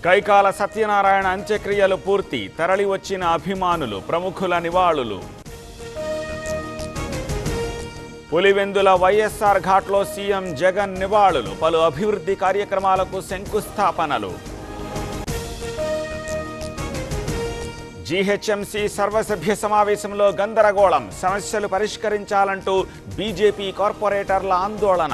కైకాల సత్యనారాయణ అంత్యక్రియలు పూర్తి తరలి వచ్చిన అభిమానులు ప్రముఖుల నివాళులు పులివెందుల వైఎస్ఆర్ ఘాట్లో సీఎం జగన్ నివాళులు పలు అభివృద్ధి కార్యక్రమాలకు శంకుస్థాపనలు జీహెచ్ఎంసీ సర్వసభ్య సమావేశంలో గందరగోళం సమస్యలు పరిష్కరించాలంటూ బీజేపీ కార్పొరేటర్ల ఆందోళన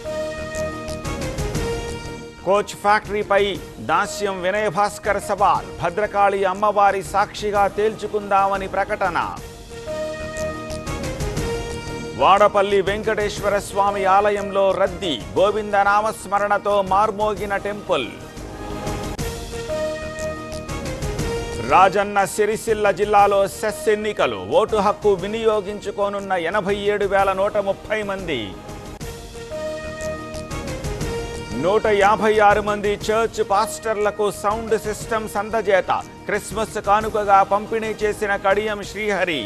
కోచ్ ఫ్యాక్టరీపై దాస్యం వినయ భాస్కర్ సవాల్ భద్రకాళి అమ్మవారి సాక్షిగా తేల్చుకుందామని ప్రకటన వాడపల్లి వెంకటేశ్వర స్వామి ఆలయంలో రద్దీ గోవిందనామస్మరణతో మార్మోగిన టెంపుల్ రాజన్న సిరిసిల్ల జిల్లాలో సెస్ ఎన్నికలు ఓటు హక్కు వినియోగించుకోనున్న ఎనభై ఏడు వేల నూట ముప్పై మంది నూట యాభై ఆరు మంది చర్చ్ పాస్టర్లకు సౌండ్ సిస్టమ్స్ అందజేత క్రిస్మస్ కానుకగా పంపిణీ చేసిన కడియం శ్రీహరి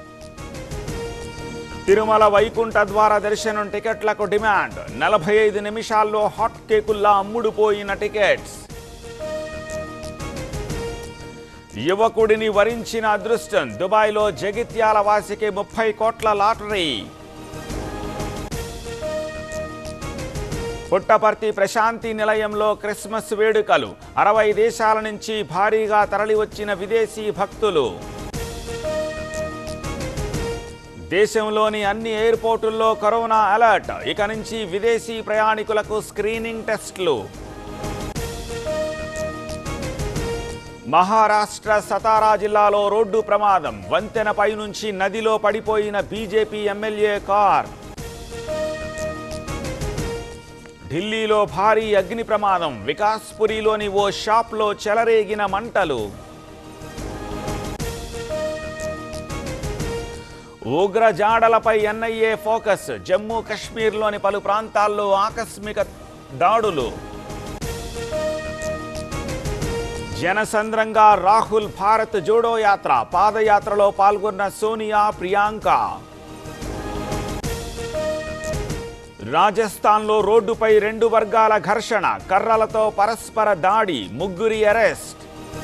తిరుమల వైకుంఠ ద్వార దర్శనం టికెట్లకు డిమాండ్ నలభై ఐదు నిమిషాల్లో హాట్ కేకుల్లా అమ్ముడుపోయిన టికెట్స్ యువకుడిని వరించిన అదృష్టం దుబాయ్లో జగిత్యాల వాసికి ముప్పై కోట్ల లాటరీ పుట్టపర్తి ప్రశాంతి నిలయంలో క్రిస్మస్ వేడుకలు అరవై దేశాల నుంచి భారీగా తరలివచ్చిన విదేశీ భక్తులు దేశంలోని అన్ని ఎయిర్పోర్టుల్లో కరోనా అలర్ట్ ఇక నుంచి విదేశీ ప్రయాణికులకు స్క్రీనింగ్ టెస్టులు మహారాష్ట్ర సతారా జిల్లాలో రోడ్డు ప్రమాదం వంతెనపై నుంచి నదిలో పడిపోయిన బీజేపీ ఎమ్మెల్యే కార్ ఢిల్లీలో భారీ అగ్ని ప్రమాదం వికాస్పురిలోని ఓ షాప్లో చెలరేగిన మంటలు ఉగ్రజాడలపై ఎన్ఐఏ ఫోకస్ జమ్మూ కశ్మీర్లోని పలు ప్రాంతాల్లో ఆకస్మిక దాడులు జనసంద్రంగా రాహుల్ భారత్ జోడో యాత్ర పాదయాత్రలో పాల్గొన్న సోనియా ప్రియాంక రాజస్థాన్లో రోడ్డుపై రెండు వర్గాల ఘర్షణ కర్రలతో పరస్పర దాడి ముగ్గురి అరెస్ట్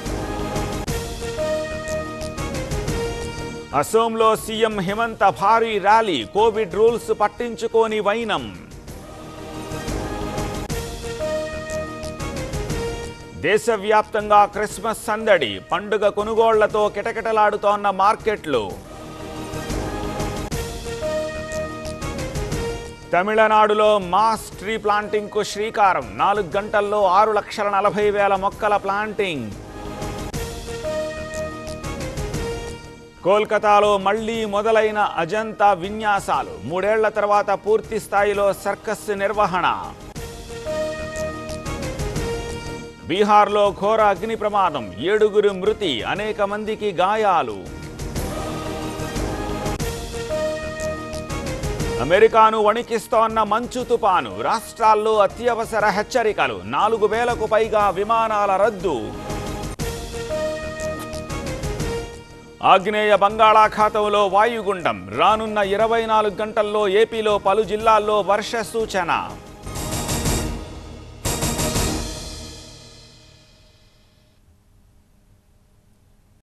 అసోంలో సీఎం హిమంత భారీ ర్యాలీ కోవిడ్ రూల్స్ పట్టించుకోని వైనం దేశవ్యాప్తంగా క్రిస్మస్ సందడి పండుగ కొనుగోళ్లతో కిటకిటలాడుతోన్న మార్కెట్లు తమిళనాడులో మాస్ ట్రీ ప్లాంటింగ్ కు శ్రీకారం నాలుగు గంటల్లో ఆరు లక్షల నలభై వేల మొక్కల ప్లాంటింగ్ కోల్కతాలో మళ్లీ మొదలైన అజంతా విన్యాసాలు మూడేళ్ల తర్వాత పూర్తి స్థాయిలో సర్కస్ నిర్వహణ బీహార్లో ఘోర అగ్ని ప్రమాదం ఏడుగురు మృతి అనేక మందికి గాయాలు అమెరికాను వణికిస్తోన్న మంచు తుపాను రాష్ట్రాల్లో అత్యవసర హెచ్చరికలు నాలుగు వేలకు పైగా విమానాల రద్దు ఆగ్నేయ బంగాళాఖాతంలో వాయుగుండం రానున్న ఇరవై నాలుగు గంటల్లో ఏపీలో పలు జిల్లాల్లో వర్ష సూచన